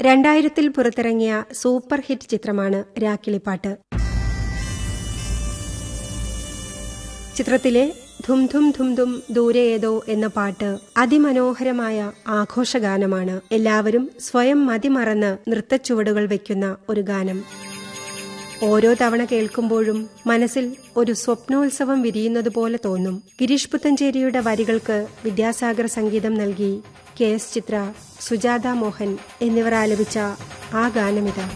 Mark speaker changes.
Speaker 1: രണ്ടായിരത്തിൽ പുറത്തിറങ്ങിയ super hit ചിത്രമാണ് രാക്കിളിപ്പാട്ട് ചിത്രത്തിലെ ധും ധും ധും ധും ദൂരെ ഏതോ എന്ന പാട്ട് അതിമനോഹരമായ ആഘോഷഗാനമാണ് എല്ലാവരും സ്വയം മതിമറന്ന് നൃത്തച്ചുവടുകൾ വയ്ക്കുന്ന ഒരു ഗാനം ഓരോ തവണ കേൾക്കുമ്പോഴും മനസ്സിൽ ഒരു സ്വപ്നോത്സവം വിരിയുന്നത് പോലെ തോന്നും ഗിരീഷ് പുത്തഞ്ചേരിയുടെ വരികൾക്ക് വിദ്യാസാഗർ സംഗീതം നൽകി കെ എസ് ചിത്ര സുജാത മോഹൻ എന്നിവർ ആലപിച്ച ആ ഗാനമിതാ